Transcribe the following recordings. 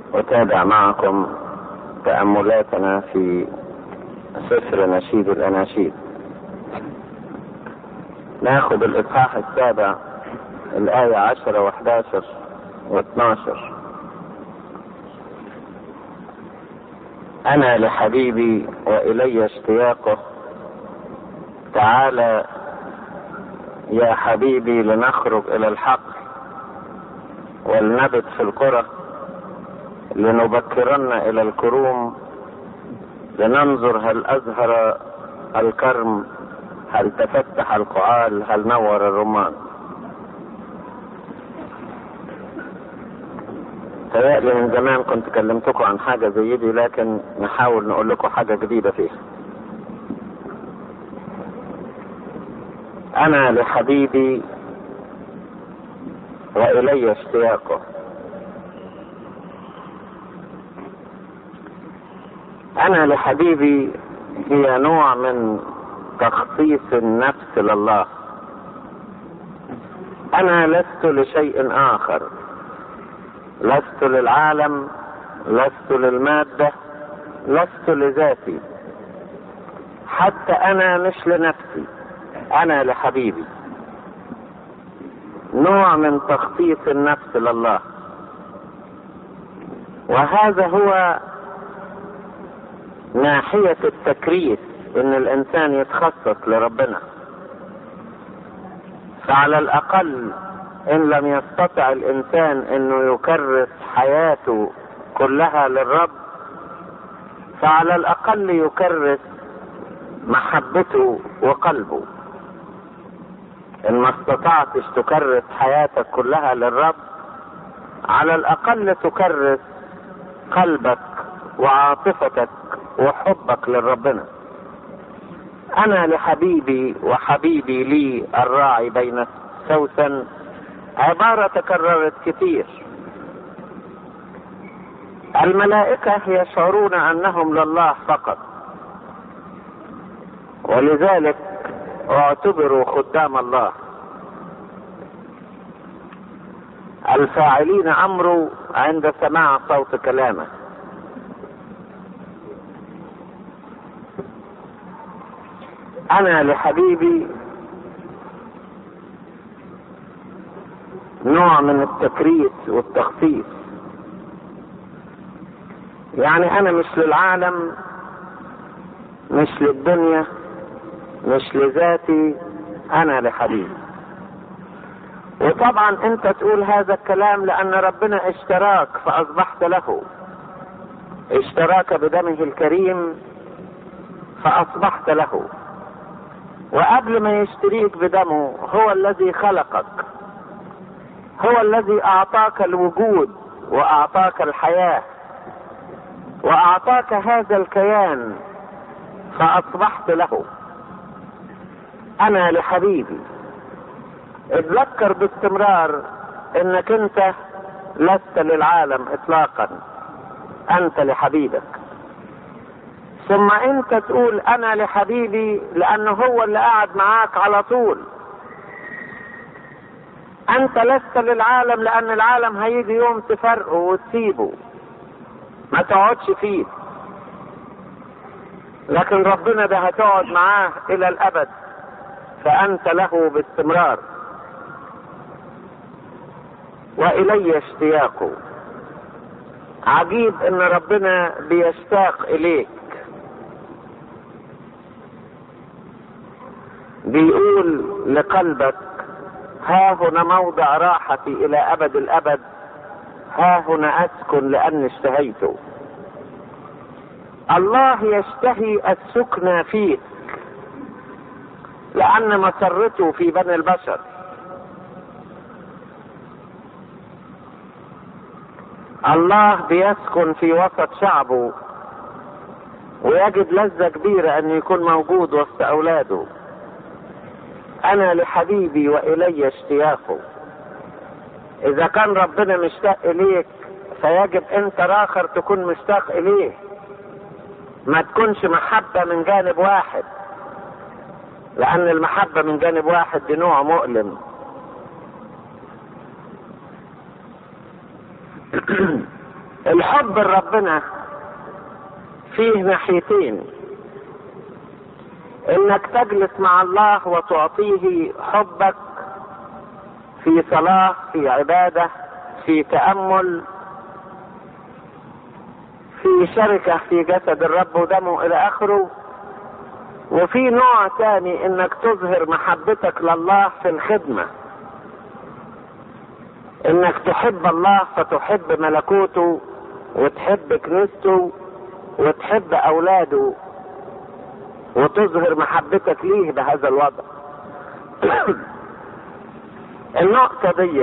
أتابع معكم تأملاتنا في سفر نشيد الأناشيد ناخذ الإصحاح السابع الآية عشرة وحداشر واثناشر أنا لحبيبي وإلي اشتياقه تعالى يا حبيبي لنخرج إلى الحق ولنبت في القرى لنبكرن إلى الكروم لننظر هل أزهر الكرم هل تفتح القعال هل نور الرمان تهيألي من زمان كنت كلمتكم عن حاجة زي دي لكن نحاول نقول لكم حاجة جديدة فيها أنا لحبيبي وإلي اشتياقه أنا لحبيبي هي نوع من تخصيص النفس لله أنا لست لشيء آخر لست للعالم لست للمادة لست لذاتي حتى أنا مش لنفسي أنا لحبيبي نوع من تخصيص النفس لله وهذا هو ناحية التكريس ان الانسان يتخصص لربنا فعلى الاقل ان لم يستطع الانسان انه يكرس حياته كلها للرب فعلى الاقل يكرس محبته وقلبه ان ما استطعتش تكرس حياتك كلها للرب على الاقل تكرس قلبك وعاطفتك وحبك لربنا انا لحبيبي وحبيبي لي الراعي بين سوسن عبارة تكررت كثير الملائكة يشعرون انهم لله فقط ولذلك اعتبروا خدام الله الفاعلين امره عند سماع صوت كلامه انا لحبيبي نوع من التكريس والتخصيص يعني انا مش للعالم مش للدنيا مش لذاتي انا لحبيبي وطبعا انت تقول هذا الكلام لان ربنا اشتراك فاصبحت له اشتراك بدمه الكريم فاصبحت له وقبل ما يشتريك بدمه هو الذي خلقك هو الذي اعطاك الوجود واعطاك الحياه واعطاك هذا الكيان فاصبحت له انا لحبيبي اتذكر باستمرار انك انت لست للعالم اطلاقا انت لحبيبك ثم انت تقول انا لحبيبي لانه هو اللي قاعد معاك على طول انت لست للعالم لان العالم هيجي يوم تفرقه وتسيبه ما تقعدش فيه لكن ربنا ده هتقعد معاه الى الابد فانت له باستمرار والي اشتياقه عجيب ان ربنا بيشتاق اليك بيقول لقلبك ها هنا موضع راحتي الى ابد الابد ها هنا اسكن لاني اشتهيت الله يشتهي السكن فيك لان مسرته في بني البشر الله بيسكن في وسط شعبه ويجد لذة كبيرة أن يكون موجود وسط أولاده أنا لحبيبي وإلي اشتياقه إذا كان ربنا مشتاق إليك فيجب أنت آخر تكون مشتاق إليه ما تكونش محبة من جانب واحد لأن المحبة من جانب واحد دي نوع مؤلم الحب لربنا فيه ناحيتين انك تجلس مع الله وتعطيه حبك في صلاة في عبادة في تأمل في شركة في جسد الرب ودمه إلى آخره وفي نوع تاني إنك تظهر محبتك لله في الخدمة إنك تحب الله فتحب ملكوته وتحب كنيسته وتحب أولاده وتظهر محبتك ليه بهذا الوضع النقطة دي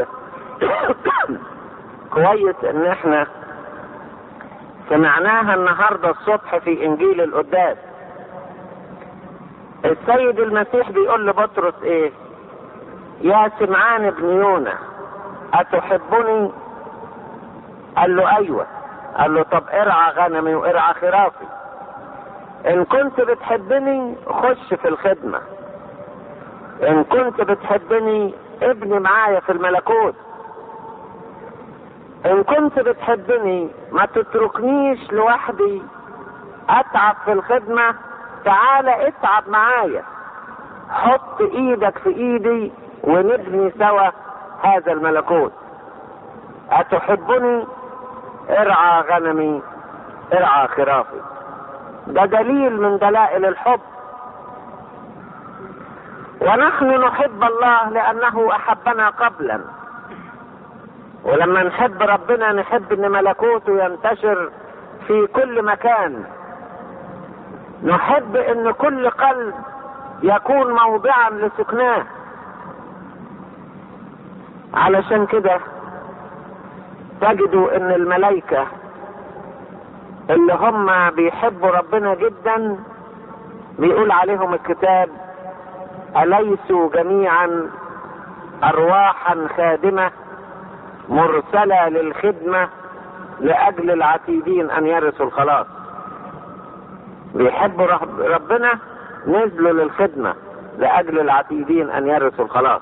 كويس ان احنا سمعناها النهاردة الصبح في انجيل القداس السيد المسيح بيقول لبطرس ايه يا سمعان ابن يونا اتحبني قال له ايوه قال له طب ارعى غنمي وارعى خرافي ان كنت بتحبني خش في الخدمة ان كنت بتحبني ابني معايا في الملكوت ان كنت بتحبني ما تتركنيش لوحدي اتعب في الخدمة تعال اتعب معايا حط ايدك في ايدي ونبني سوا هذا الملكوت اتحبني ارعى غنمي ارعى خرافي ده دليل من دلائل الحب ونحن نحب الله لانه احبنا قبلا ولما نحب ربنا نحب ان ملكوته ينتشر في كل مكان نحب ان كل قلب يكون موضعا لسكناه علشان كده تجدوا ان الملائكة اللي هم بيحبوا ربنا جدا بيقول عليهم الكتاب أليسوا جميعا أرواحا خادمة مرسلة للخدمة لأجل العتيدين أن يرثوا الخلاص بيحبوا ربنا نزلوا للخدمة لأجل العتيدين أن يرثوا الخلاص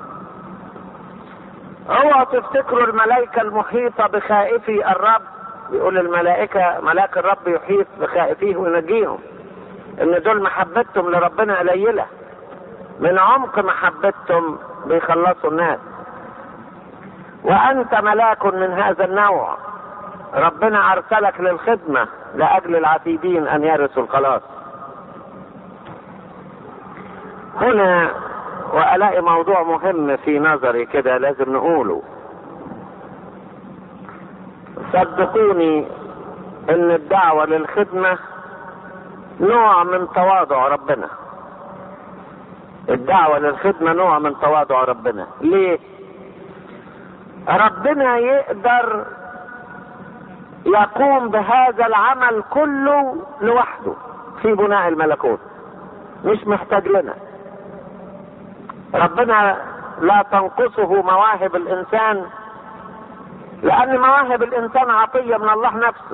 اوعوا تفتكروا الملائكة المحيطة بخائفي الرب يقول الملائكة ملاك الرب يحيط بخائفيه وينجيهم ان دول محبتهم لربنا قليلة من عمق محبتهم بيخلصوا الناس وانت ملاك من هذا النوع ربنا ارسلك للخدمة لاجل العتيدين ان يرثوا الخلاص هنا والاقي موضوع مهم في نظري كده لازم نقوله صدقوني ان الدعوة للخدمة نوع من تواضع ربنا الدعوة للخدمة نوع من تواضع ربنا ليه ربنا يقدر يقوم بهذا العمل كله لوحده في بناء الملكوت مش محتاج لنا ربنا لا تنقصه مواهب الانسان لان مواهب الانسان عطيه من الله نفسه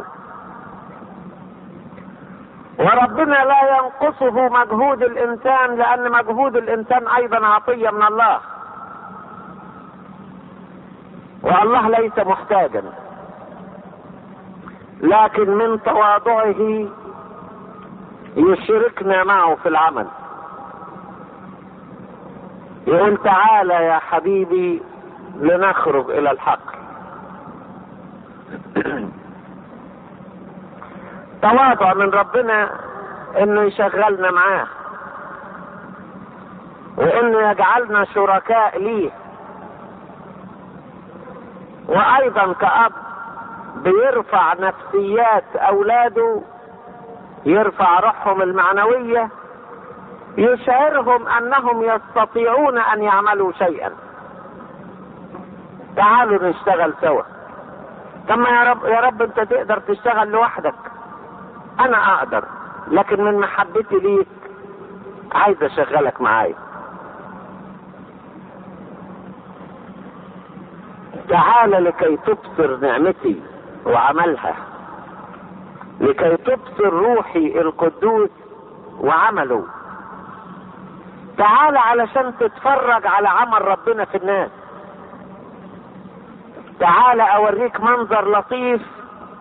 وربنا لا ينقصه مجهود الانسان لان مجهود الانسان ايضا عطيه من الله والله ليس محتاجا لكن من تواضعه يشركنا معه في العمل يقول تعالى يا حبيبي لنخرج الى الحق تواضع من ربنا انه يشغلنا معاه وانه يجعلنا شركاء ليه وايضا كأب بيرفع نفسيات اولاده يرفع روحهم المعنويه يشعرهم انهم يستطيعون ان يعملوا شيئا تعالوا نشتغل سوا طب ما يا رب يا رب انت تقدر تشتغل لوحدك انا اقدر لكن من محبتي ليك عايز اشغلك معايا تعال لكي تبصر نعمتي وعملها لكي تبصر روحي القدوس وعمله تعال علشان تتفرج على عمل ربنا في الناس تعال اوريك منظر لطيف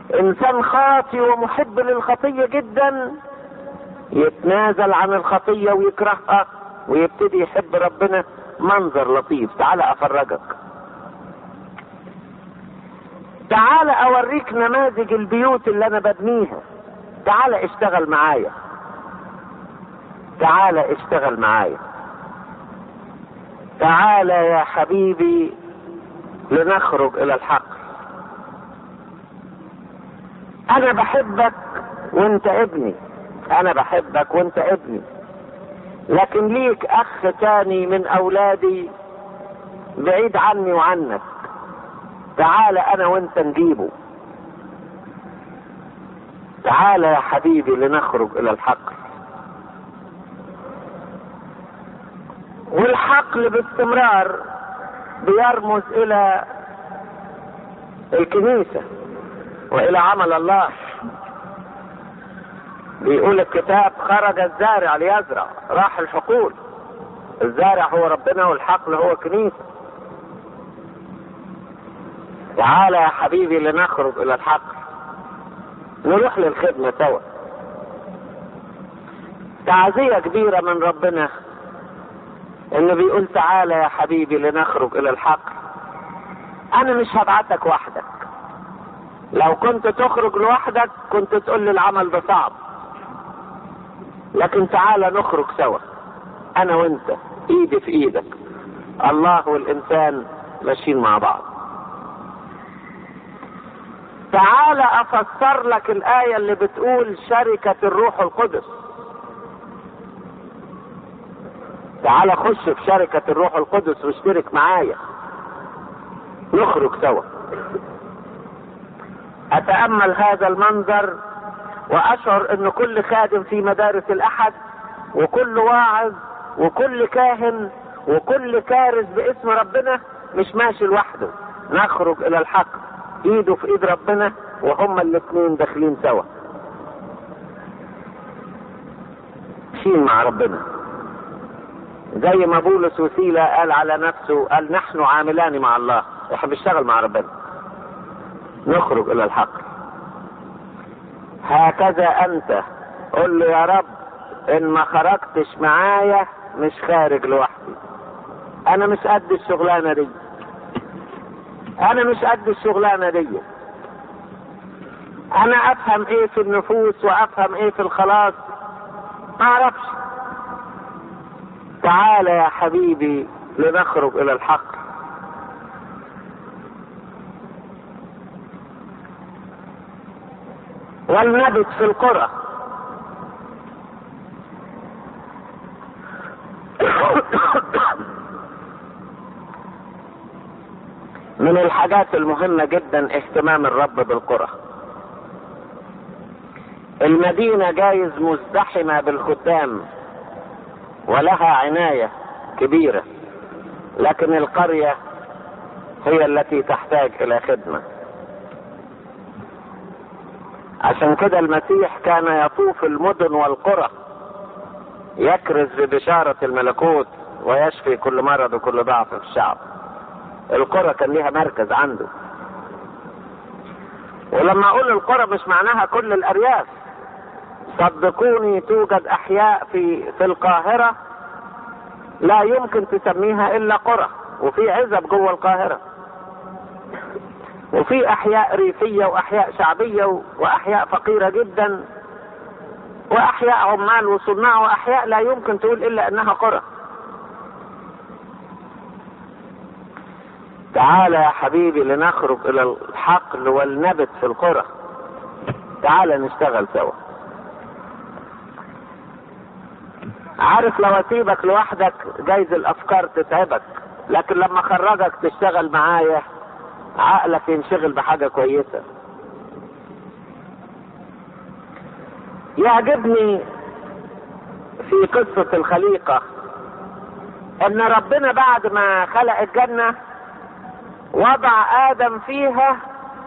انسان خاطي ومحب للخطيه جدا يتنازل عن الخطيه ويكرهها ويبتدي يحب ربنا منظر لطيف تعال افرجك تعال اوريك نماذج البيوت اللي انا ببنيها تعال اشتغل معايا تعال اشتغل معايا تعال يا حبيبي لنخرج الى الحق انا بحبك وانت ابني انا بحبك وانت ابني لكن ليك اخ تاني من اولادي بعيد عني وعنك تعال انا وانت نجيبه تعال يا حبيبي لنخرج الى الحقل والحقل باستمرار بيرمز الى الكنيسة والى عمل الله بيقول الكتاب خرج الزارع ليزرع راح الحقول الزارع هو ربنا والحقل هو كنيسة تعال يا حبيبي لنخرج الى الحقل نروح للخدمة سوا تعزية كبيرة من ربنا انه بيقول تعالى يا حبيبي لنخرج الى الحقل انا مش هبعتك وحدك لو كنت تخرج لوحدك كنت تقول لي العمل ده صعب لكن تعالى نخرج سوا انا وانت ايدي في ايدك الله والانسان ماشيين مع بعض تعال افسر لك الايه اللي بتقول شركه الروح القدس تعال خش في شركه الروح القدس واشترك معايا نخرج سوا اتامل هذا المنظر واشعر ان كل خادم في مدارس الاحد وكل واعظ وكل كاهن وكل كارث باسم ربنا مش ماشي لوحده نخرج الى الحق ايده في ايد ربنا وهما الاثنين داخلين سوا ماشيين مع ربنا زي ما بولس وسيلة قال على نفسه قال نحن عاملان مع الله احنا بنشتغل مع ربنا نخرج الى الحق هكذا انت قل له يا رب ان ما خرجتش معايا مش خارج لوحدي انا مش قد الشغلانه دي انا مش قد الشغلانه دي انا افهم ايه في النفوس وافهم ايه في الخلاص ما اعرفش تعال يا حبيبي لنخرج الى الحق ولنبت في القرى من الحاجات المهمة جدا اهتمام الرب بالقرى المدينة جايز مزدحمة بالخدام ولها عناية كبيرة لكن القرية هي التي تحتاج الى خدمة عشان كده المسيح كان يطوف المدن والقرى يكرز ببشارة الملكوت ويشفي كل مرض وكل ضعف في الشعب القرى كان ليها مركز عنده ولما اقول القرى مش معناها كل الارياف صدقوني توجد احياء في في القاهرة لا يمكن تسميها الا قرى وفي عزب جوه القاهرة وفي احياء ريفية واحياء شعبية واحياء فقيرة جدا واحياء عمال وصناع واحياء لا يمكن تقول الا انها قرى تعال يا حبيبي لنخرج الى الحقل والنبت في القرى تعال نشتغل سوا عارف لو اسيبك لوحدك جايز الافكار تتعبك لكن لما اخرجك تشتغل معايا عقلك ينشغل بحاجة كويسة يعجبني في قصة الخليقة ان ربنا بعد ما خلق الجنة وضع ادم فيها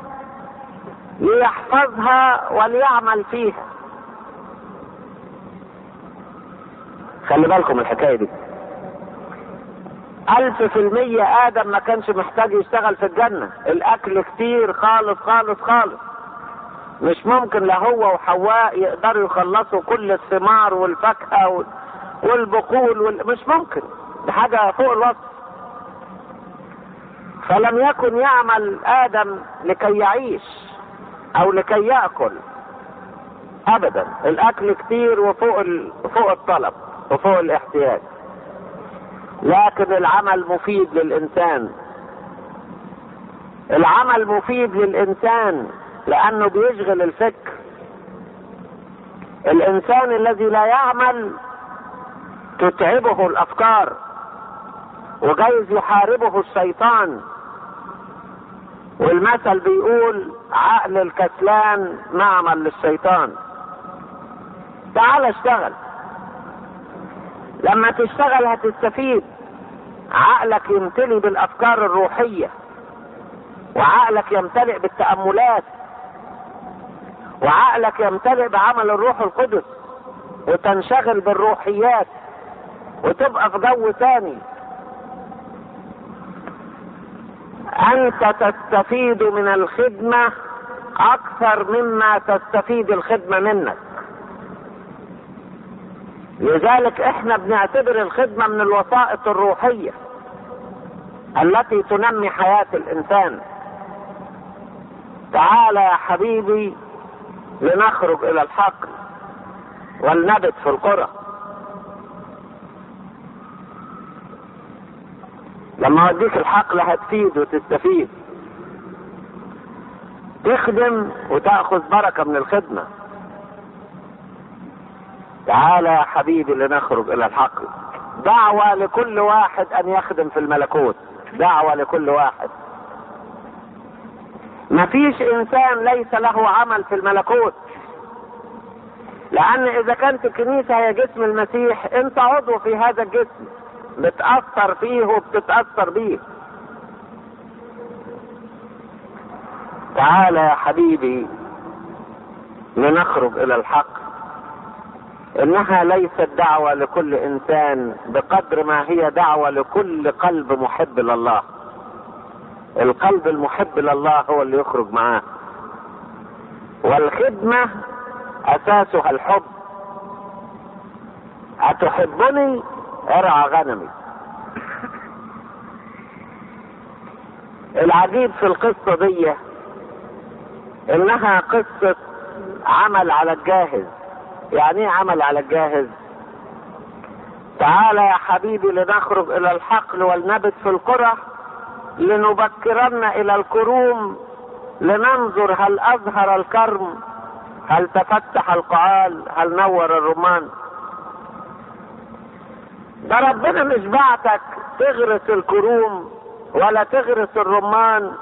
ليحفظها وليعمل فيها خلي بالكم الحكاية دي ألف في المية آدم ما كانش محتاج يشتغل في الجنة الأكل كتير خالص خالص خالص مش ممكن لا هو وحواء يقدروا يخلصوا كل الثمار والفاكهة والبقول وال... مش ممكن دي حاجة فوق الوصف فلم يكن يعمل آدم لكي يعيش أو لكي يأكل أبدا الأكل كتير وفوق ال... فوق الطلب وفوق الاحتياج لكن العمل مفيد للإنسان العمل مفيد للإنسان لأنه بيشغل الفكر الإنسان الذي لا يعمل تتعبه الأفكار وجايز يحاربه الشيطان والمثل بيقول عقل الكسلان معمل للشيطان تعال اشتغل لما تشتغل هتستفيد عقلك يمتلي بالافكار الروحيه وعقلك يمتلئ بالتاملات وعقلك يمتلئ بعمل الروح القدس وتنشغل بالروحيات وتبقى في جو تاني انت تستفيد من الخدمه اكثر مما تستفيد الخدمه منك لذلك احنا بنعتبر الخدمه من الوسائط الروحيه التي تنمي حياه الانسان تعال يا حبيبي لنخرج الى الحقل ولنبت في القرى لما اوديك الحقل هتفيد وتستفيد تخدم وتاخذ بركه من الخدمه تعال يا حبيبي لنخرج الى الحقل دعوة لكل واحد ان يخدم في الملكوت دعوة لكل واحد مفيش انسان ليس له عمل في الملكوت لان اذا كانت الكنيسة هي جسم المسيح انت عضو في هذا الجسم بتأثر فيه وبتتأثر بيه تعال يا حبيبي لنخرج الى الحق انها ليست دعوة لكل انسان بقدر ما هي دعوة لكل قلب محب لله القلب المحب لله هو اللي يخرج معاه والخدمة اساسها الحب اتحبني ارعى غنمي العجيب في القصة دي انها قصة عمل على الجاهز يعني ايه عمل على الجاهز تعال يا حبيبي لنخرج الى الحقل ولنبت في القرى لنبكرن الى الكروم لننظر هل ازهر الكرم هل تفتح القعال هل نور الرمان ده ربنا مش بعتك تغرس الكروم ولا تغرس الرمان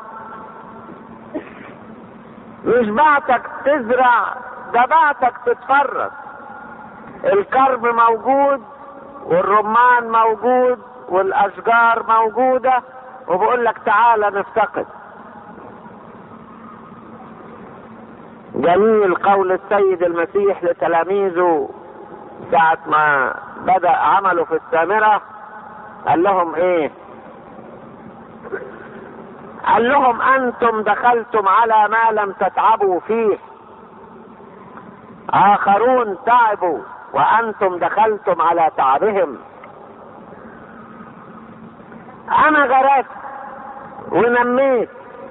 مش بعتك تزرع ده بعتك تتفرج الكرم موجود والرمان موجود والاشجار موجودة وبقول لك تعالى نفتقد جميل قول السيد المسيح لتلاميذه ساعة ما بدأ عمله في السامرة قال لهم ايه قال لهم انتم دخلتم على ما لم تتعبوا فيه اخرون تعبوا وانتم دخلتم على تعبهم انا غرست ونميت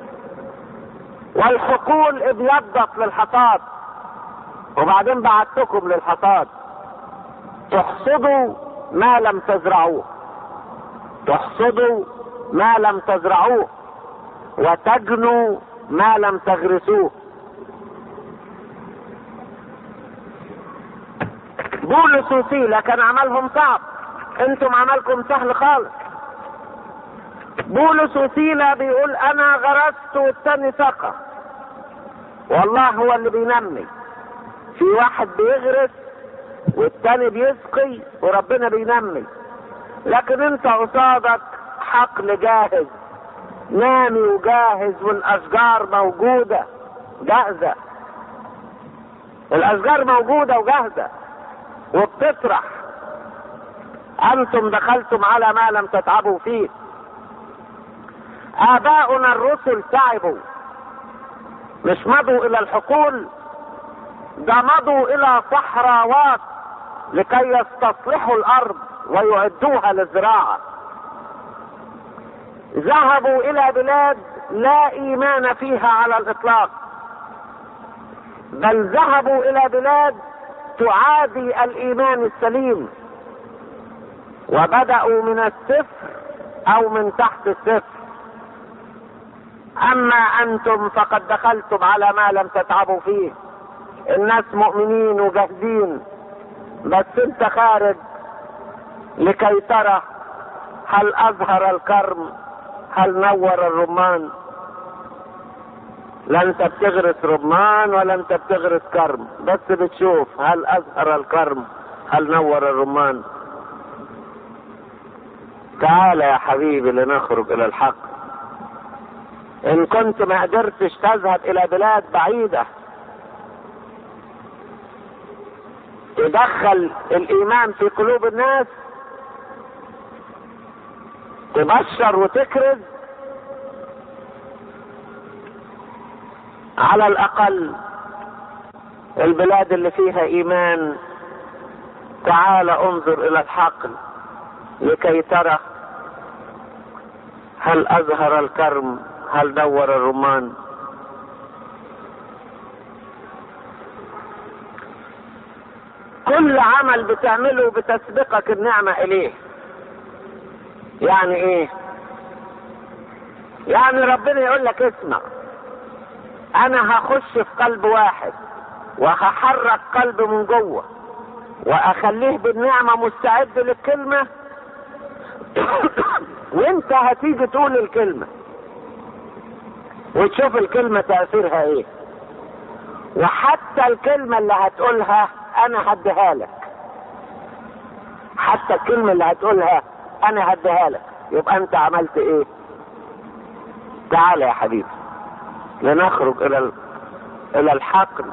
والحقول ابيضت للحصاد وبعدين بعتكم للحصاد تحصدوا ما لم تزرعوه تحصدوا ما لم تزرعوه وتجنوا ما لم تغرسوه بولس وسيلة كان عملهم صعب انتم عملكم سهل خالص بولس وسيلة بيقول انا غرست والتاني سقى والله هو اللي بينمي في واحد بيغرس والتاني بيسقي وربنا بينمي لكن انت قصادك حقل جاهز نامي وجاهز والاشجار موجودة جاهزة الاشجار موجودة وجاهزة وبتطرح انتم دخلتم على ما لم تتعبوا فيه اباؤنا الرسل تعبوا مش مضوا الى الحقول ده مضوا الى صحراوات لكي يستصلحوا الارض ويعدوها للزراعه ذهبوا الى بلاد لا ايمان فيها على الاطلاق بل ذهبوا الى بلاد تعادي الايمان السليم وبداوا من الصفر او من تحت الصفر اما انتم فقد دخلتم على ما لم تتعبوا فيه الناس مؤمنين وجاهزين بس انت خارج لكي ترى هل اظهر الكرم هل نور الرمان لا انت بتغرس رمان ولا انت بتغرس كرم بس بتشوف هل اظهر الكرم هل نور الرمان تعال يا حبيبي لنخرج الى الحق ان كنت ما قدرتش تذهب الى بلاد بعيده تدخل الايمان في قلوب الناس تبشر وتكرز على الاقل البلاد اللي فيها ايمان تعال انظر الى الحقل لكي ترى هل اظهر الكرم هل دور الرمان كل عمل بتعمله بتسبقك النعمة إليه يعني إيه يعني ربنا يقول لك اسمع أنا هخش في قلب واحد وهحرك قلب من جوه وأخليه بالنعمة مستعد للكلمة وانت هتيجي تقول الكلمة وتشوف الكلمة تأثيرها ايه وحتى الكلمة اللي هتقولها انا هديها لك حتى الكلمة اللي هتقولها انا هديها لك يبقى انت عملت ايه تعال يا حبيبي لنخرج الى ال... الى الحقل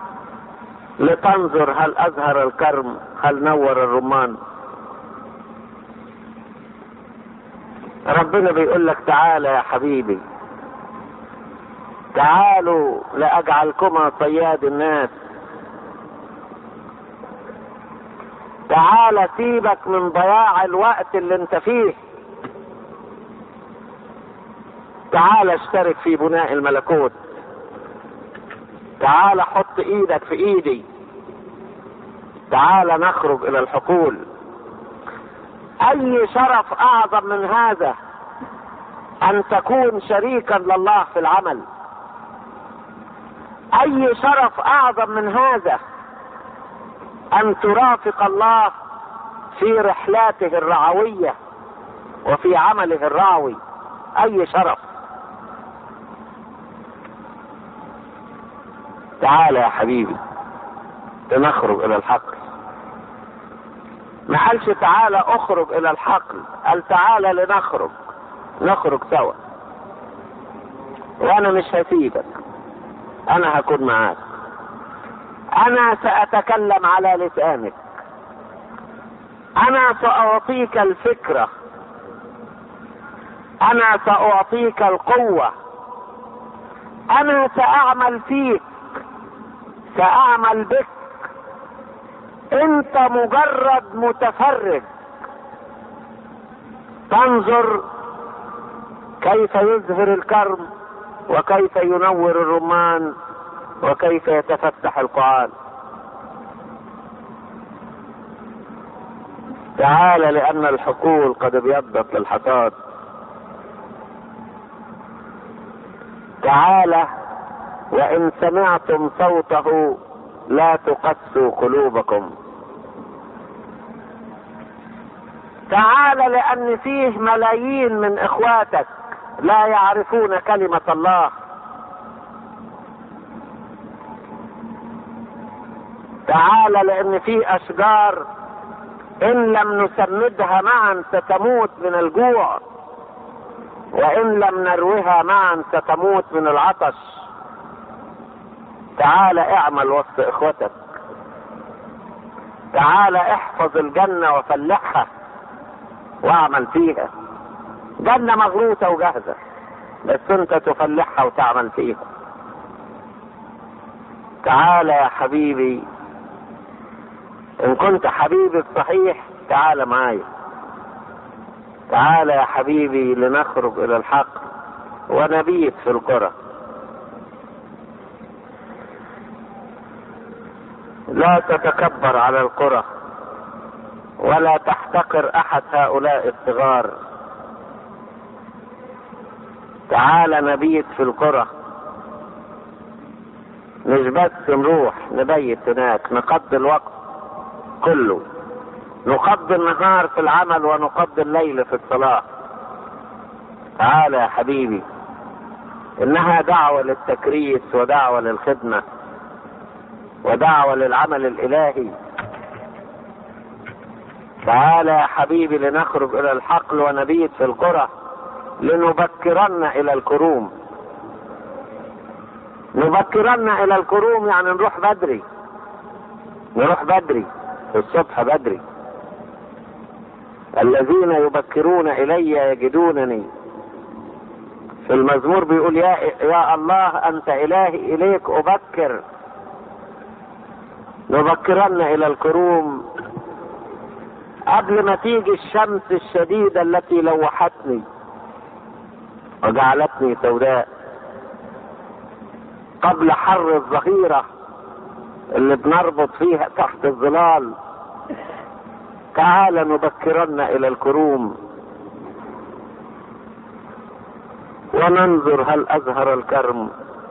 لتنظر هل اظهر الكرم هل نور الرمان ربنا بيقول لك تعالى يا حبيبي تعالوا لاجعلكما صياد الناس تعال سيبك من ضياع الوقت اللي انت فيه تعال اشترك في بناء الملكوت تعال حط ايدك في ايدي تعال نخرج الى الحقول اي شرف اعظم من هذا ان تكون شريكا لله في العمل اي شرف اعظم من هذا ان ترافق الله في رحلاته الرعويه وفي عمله الرعوي اي شرف تعال يا حبيبي لنخرج الى الحقل ما قالش تعالى اخرج الى الحقل قال تعالى لنخرج نخرج سوا وانا مش هسيبك انا هكون معاك انا ساتكلم على لسانك انا ساعطيك الفكره انا ساعطيك القوه انا ساعمل فيك ساعمل بك انت مجرد متفرج تنظر كيف يزهر الكرم وكيف ينور الرمان وكيف يتفتح القعان تعال لان الحقول قد ابيضت للحصاد تعال وان سمعتم صوته لا تقسوا قلوبكم تعال لان فيه ملايين من اخواتك لا يعرفون كلمه الله تعال لان في اشجار ان لم نسمدها معا ستموت من الجوع وان لم نروها معا ستموت من العطش تعال اعمل وسط اخوتك تعال احفظ الجنة وفلحها واعمل فيها جنة مغروسة وجاهزة بس انت تفلحها وتعمل فيها تعال يا حبيبي ان كنت حبيبي الصحيح تعال معايا تعال يا حبيبي لنخرج الى الحق ونبيت في القرى لا تتكبر على القرى ولا تحتقر احد هؤلاء الصغار تعال نبيت في القرى مش بس نروح نبيت هناك نقضي الوقت كله نقضي النهار في العمل ونقضي الليل في الصلاة تعال يا حبيبي انها دعوة للتكريس ودعوة للخدمة ودعوة للعمل الالهي تعال يا حبيبي لنخرج الى الحقل ونبيت في القرى لنبكرن الى الكروم نبكرن الى الكروم يعني نروح بدري نروح بدري الصبح بدري الذين يبكرون الي يجدونني في المزمور بيقول يا يا الله انت الهي اليك ابكر نبكرن الى الكروم قبل ما تيجي الشمس الشديده التي لوحتني وجعلتني سوداء قبل حر الظهيره اللي بنربط فيها تحت الظلال تعال نبكرن الى الكروم وننظر هل ازهر الكرم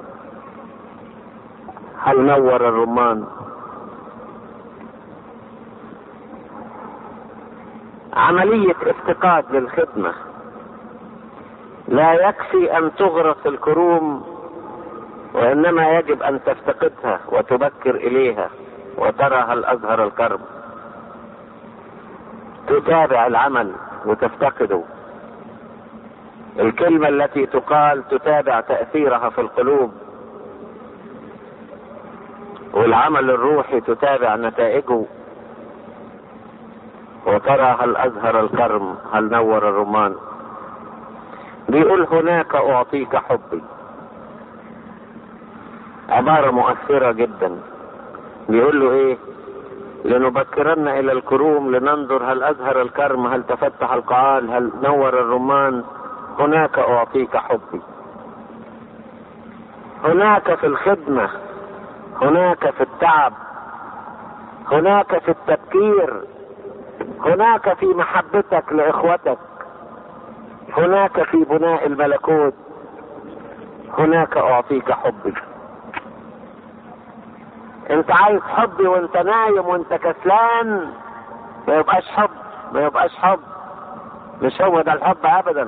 هل نور الرمان عملية افتقاد للخدمة لا يكفي ان تغرس الكروم وانما يجب ان تفتقدها وتبكر اليها وترى هل ازهر الكرم تتابع العمل وتفتقده الكلمة التي تقال تتابع تأثيرها في القلوب والعمل الروحي تتابع نتائجه وترى هل أزهر الكرم هل نور الرمان بيقول هناك أعطيك حبي عبارة مؤثرة جدا بيقول له ايه لنبكرن الى الكروم لننظر هل ازهر الكرم هل تفتح القعال هل نور الرمان هناك اعطيك حبي هناك في الخدمة هناك في التعب هناك في التفكير هناك في محبتك لاخوتك هناك في بناء الملكوت هناك اعطيك حبي انت عايز حبي وانت نايم وانت كسلان ما يبقاش حب ما يبقاش حب مش هو ده الحب ابدا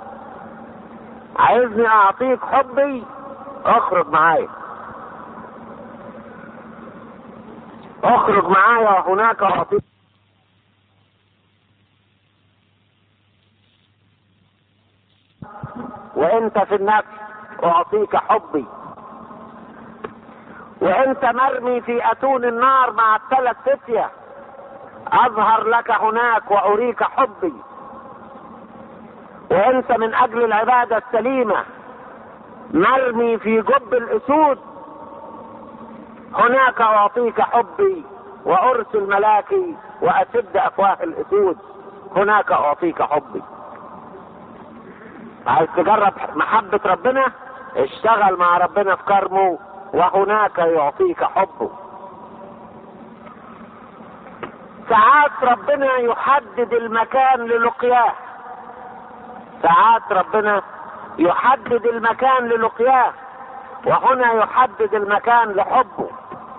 عايزني اعطيك حبي اخرج معايا اخرج معايا وهناك اعطيك وانت في النفس اعطيك حبي وانت مرمي في اتون النار مع الثلاث فتية اظهر لك هناك واريك حبي وانت من اجل العبادة السليمة مرمي في جب الاسود هناك اعطيك حبي وارسل ملاكي واسد افواه الاسود هناك اعطيك حبي عايز تجرب محبة ربنا اشتغل مع ربنا في كرمه وهناك يعطيك حبه ساعات ربنا يحدد المكان للقياه ساعات ربنا يحدد المكان للقياه وهنا يحدد المكان لحبه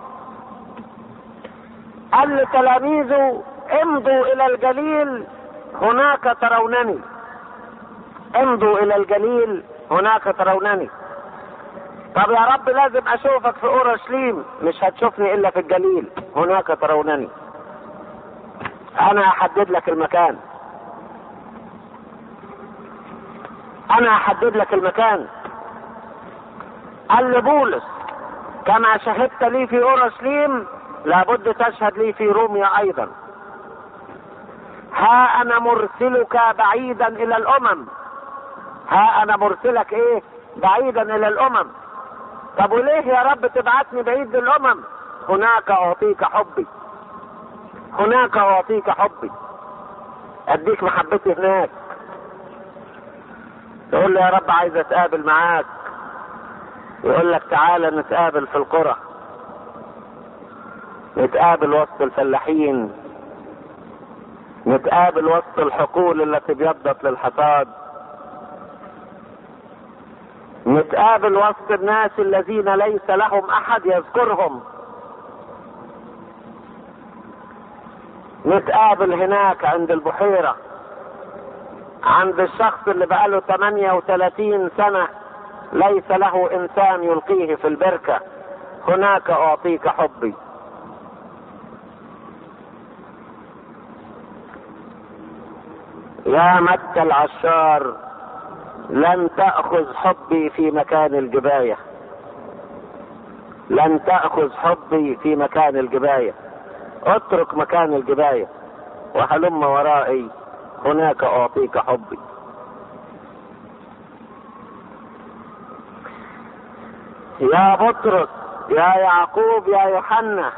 قال لتلاميذه امضوا الى الجليل هناك ترونني امضوا الى الجليل هناك ترونني طب يا رب لازم اشوفك في اورشليم مش هتشوفني الا في الجليل هناك ترونني انا احدد لك المكان انا احدد لك المكان قال لبولس كما شهدت لي في اورشليم لابد تشهد لي في روميا ايضا ها انا مرسلك بعيدا الى الامم ها انا مرسلك ايه بعيدا الى الامم طب وليه يا رب تبعتني بعيد للامم هناك اعطيك حبي هناك اعطيك حبي اديك محبتي هناك تقول له يا رب عايز اتقابل معاك يقول لك تعالى نتقابل في القرى نتقابل وسط الفلاحين نتقابل وسط الحقول التي ابيضت للحصاد نتقابل وسط الناس الذين ليس لهم احد يذكرهم نتقابل هناك عند البحيرة عند الشخص اللي بقاله 38 سنة ليس له انسان يلقيه في البركة هناك اعطيك حبي يا مكة العشار لن تأخذ حبي في مكان الجباية لن تأخذ حبي في مكان الجباية اترك مكان الجباية وهلم ورائي هناك أعطيك حبي يا بطرس يا يعقوب يا يوحنا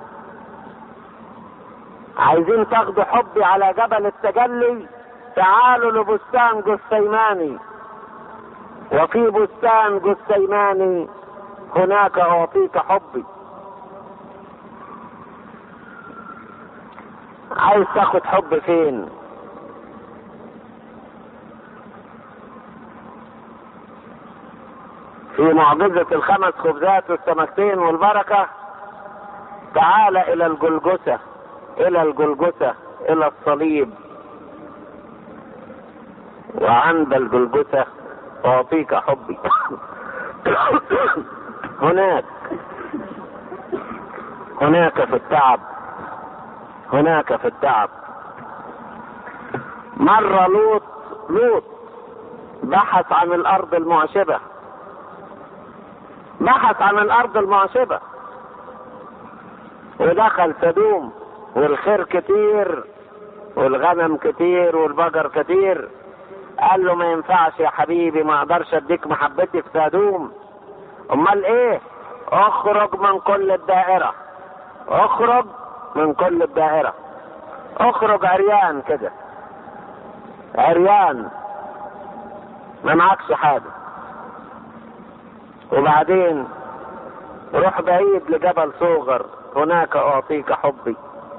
عايزين تاخدوا حبي على جبل التجلي تعالوا لبستان جثيماني وفي بستان جثيماني هناك اعطيك حبي عايز تاخد حب فين في معجزة الخمس خبزات والسمكتين والبركة تعال الى الجلجثة الى الجلجثة الى الصليب وعند الجلجثة أعطيك حبي هناك هناك في التعب هناك في التعب مرة لوط لوط بحث عن الأرض المعشبة بحث عن الأرض المعشبة ودخل سدوم والخير كتير والغنم كتير والبقر كتير قال له ما ينفعش يا حبيبي ما اقدرش اديك محبتي في سدوم امال ايه اخرج من كل الدائرة اخرج من كل الدائرة اخرج عريان كده عريان ما معكش حاجة وبعدين روح بعيد لجبل صغر هناك اعطيك حبي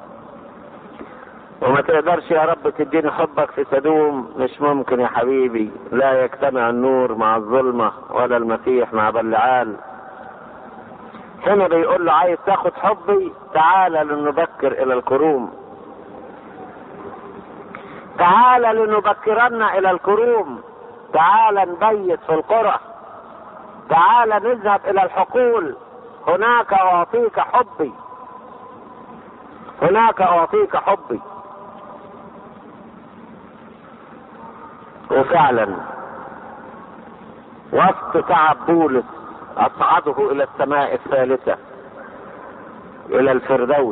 وما تقدرش يا رب تديني حبك في سدوم مش ممكن يا حبيبي لا يجتمع النور مع الظلمة ولا المسيح مع بلعال هنا بيقول له عايز تاخد حبي تعال لنبكر الى الكروم تعال لنبكرن الى الكروم تعال نبيت في القرى تعال نذهب الى الحقول هناك اعطيك حبي هناك اعطيك حبي وفعلا وسط تعب بولس اصعده الى السماء الثالثة الى الفردوس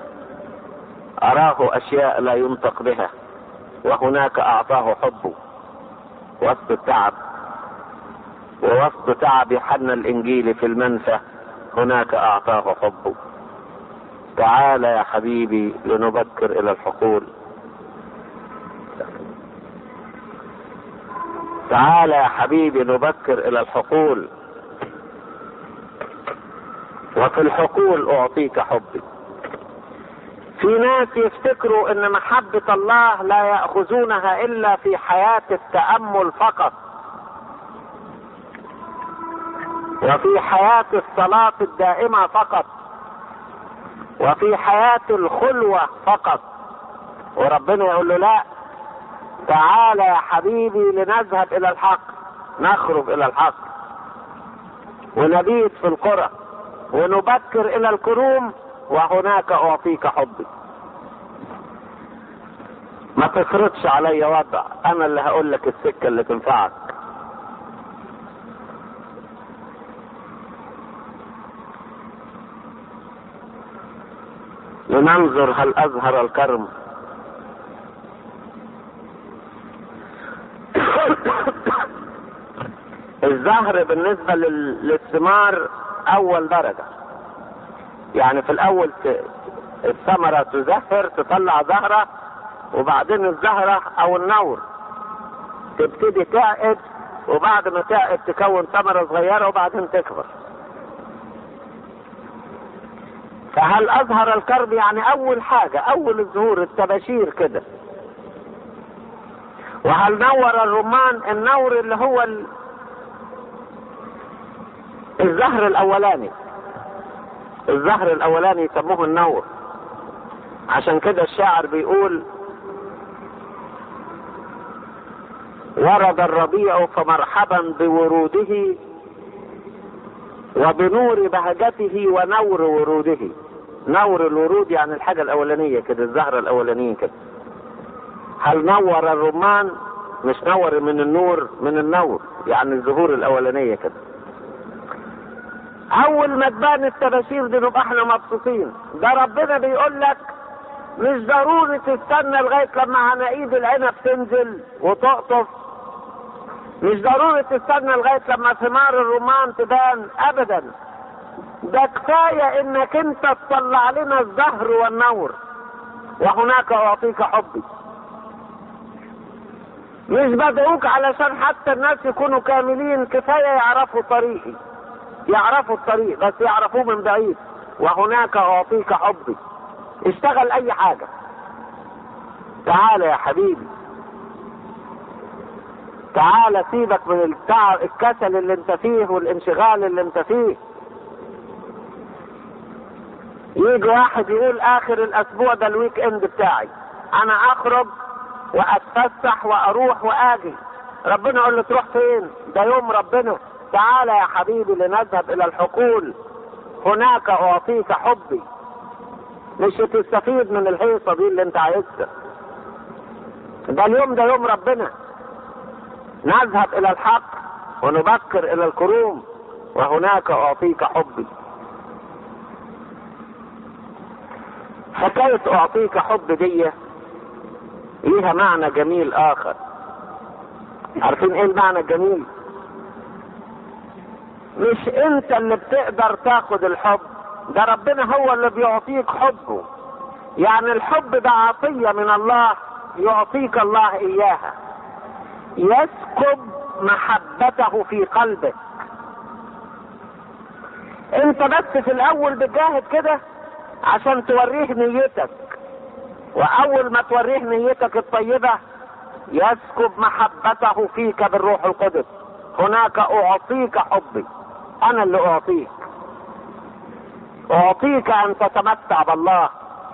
اراه اشياء لا ينطق بها وهناك اعطاه حبه وسط التعب ووسط تعب يوحنا الانجيل في المنفى هناك اعطاه حبه تعال يا حبيبي لنبكر الى الحقول تعال يا حبيبي نبكر الى الحقول وفي الحقول اعطيك حبي في ناس يفتكروا ان محبة الله لا يأخذونها الا في حياة التأمل فقط وفي حياة الصلاة الدائمة فقط وفي حياة الخلوة فقط وربنا يقول له لا تعال يا حبيبي لنذهب الى الحق نخرج الى الحق ونبيت في القرى ونبكر الى الكروم وهناك اعطيك حبي ما تفرضش علي وضع انا اللي هقول لك السكه اللي تنفعك لننظر هل ازهر الكرم الزهر بالنسبة لل- للثمار أول درجة يعني في الأول ت- الثمرة تزهر تطلع زهرة وبعدين الزهرة أو النور تبتدي تعقد وبعد ما تعقد تكون ثمرة صغيرة وبعدين تكبر فهل أظهر الكرب يعني أول حاجة أول الظهور التباشير كده وهل نور الرمان النور اللي هو ال... الزهر الاولاني الزهر الاولاني يسموه النور عشان كده الشاعر بيقول ورد الربيع فمرحبا بوروده وبنور بهجته ونور وروده نور الورود يعني الحاجة الأولانية كده الزهرة الأولانية كده هل نور الرمان مش نور من النور من النور يعني الزهور الأولانية كده أول ما تبان التباشير دي نبقى احنا مبسوطين ده ربنا بيقول لك مش ضروري تستنى لغاية لما عناقيد العنب تنزل وتقطف مش ضروري تستنى لغاية لما ثمار الرمان تبان أبدا ده كفاية انك انت تطلع لنا الزهر والنور وهناك اعطيك حبي مش بدعوك علشان حتى الناس يكونوا كاملين كفاية يعرفوا طريقي يعرفوا الطريق بس يعرفوه من بعيد وهناك اعطيك حبي اشتغل اي حاجة تعال يا حبيبي تعال سيبك من التعب الكسل اللي انت فيه والانشغال اللي انت فيه يجي واحد يقول اخر الاسبوع ده الويك اند بتاعي انا اخرج واتفسح واروح واجي ربنا يقول له تروح فين ده يوم ربنا تعال يا حبيبي لنذهب الى الحقول هناك اعطيك حبي مش تستفيد من الهيصه دي اللي انت عايزها ده اليوم ده يوم ربنا نذهب الى الحق ونبكر الى الكروم وهناك اعطيك حبي حكاية اعطيك حب دي ليها معنى جميل اخر عارفين ايه المعنى الجميل مش انت اللي بتقدر تاخد الحب ده ربنا هو اللي بيعطيك حبه يعني الحب ده عطية من الله يعطيك الله اياها يسكب محبته في قلبك انت بس في الاول بتجاهد كده عشان توريه نيتك واول ما توريه نيتك الطيبة يسكب محبته فيك بالروح القدس هناك اعطيك حبي انا اللي اعطيك اعطيك ان تتمتع بالله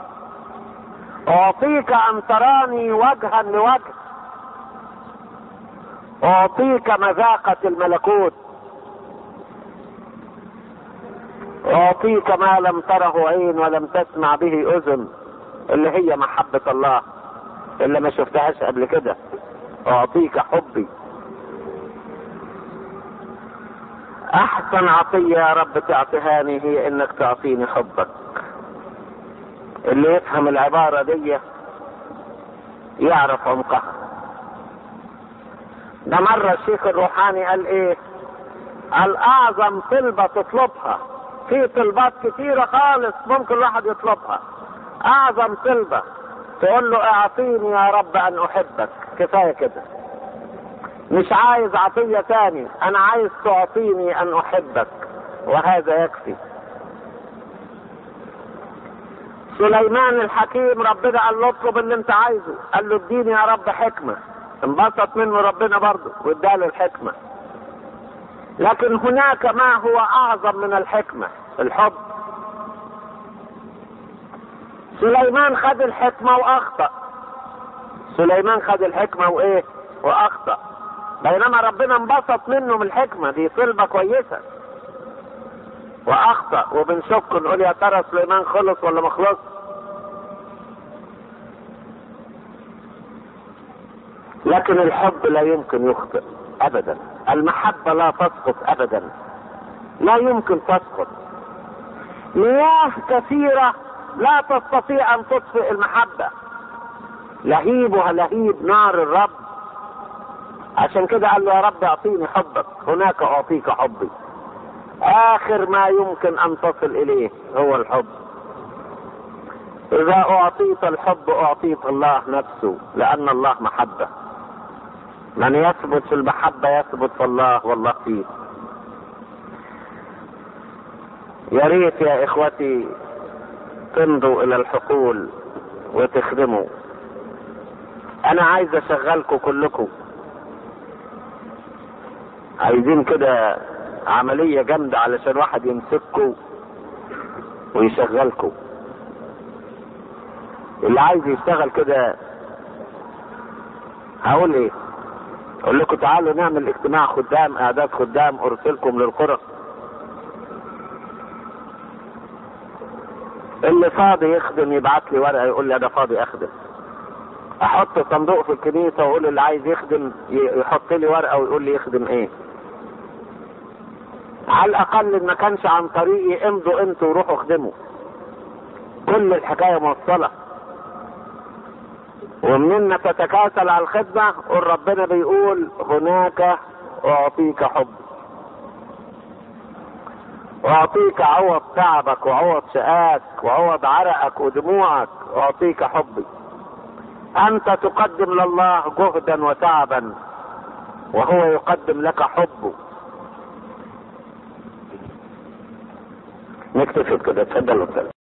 اعطيك ان تراني وجها لوجه اعطيك مذاقة الملكوت اعطيك ما لم تره عين ولم تسمع به اذن اللي هي محبة الله اللي ما شفتهاش قبل كده اعطيك حبي احسن عطية يا رب تعطيهاني هي انك تعطيني حبك اللي يفهم العبارة دي يعرف عمقها ده مرة الشيخ الروحاني قال ايه قال اعظم طلبة تطلبها في طلبات كتيرة خالص ممكن الواحد يطلبها اعظم طلبة تقول له اعطيني يا رب ان احبك كفاية كده مش عايز عطية تاني انا عايز تعطيني ان احبك وهذا يكفي سليمان الحكيم ربنا قال له اطلب اللي انت عايزه قال له اديني يا رب حكمة انبسط منه ربنا برضه واداله الحكمة لكن هناك ما هو اعظم من الحكمة الحب سليمان خد الحكمة واخطأ سليمان خد الحكمة وايه واخطأ بينما ربنا انبسط منه من الحكمة دي طلبة كويسة واخطأ وبنشك نقول يا ترى سليمان خلص ولا ما خلص لكن الحب لا يمكن يخطئ ابدا المحبة لا تسقط ابدا لا يمكن تسقط مياه كثيرة لا تستطيع ان تطفئ المحبة لهيبها لهيب نار الرب عشان كده قال له يا رب اعطيني حبك هناك اعطيك حبي اخر ما يمكن ان تصل اليه هو الحب اذا اعطيت الحب اعطيت الله نفسه لان الله محبه من يثبت في المحبه يثبت في الله والله فيه يا ريت يا اخوتي تمضوا الى الحقول وتخدموا انا عايز اشغلكم كلكم عايزين كده عملية جامدة علشان واحد يمسككم ويشغلكم اللي عايز يشتغل كده هقول ايه اقول لكم تعالوا نعمل اجتماع خدام اعداد خدام ارسلكم للقرى اللي فاضي يخدم يبعت لي ورقه يقول لي انا فاضي اخدم احط صندوق في الكنيسه واقول اللي عايز يخدم يحط لي ورقه ويقول لي يخدم ايه على الاقل ان ما كانش عن طريقي امضوا انتوا وروحوا اخدموا كل الحكايه موصله ومننا تتكاسل على الخدمه قول ربنا بيقول هناك اعطيك حب اعطيك عوض تعبك وعوض شقاك وعوض عرقك ودموعك اعطيك حبي انت تقدم لله جهدا وتعبا وهو يقدم لك حبه نكتفي كده اتفضل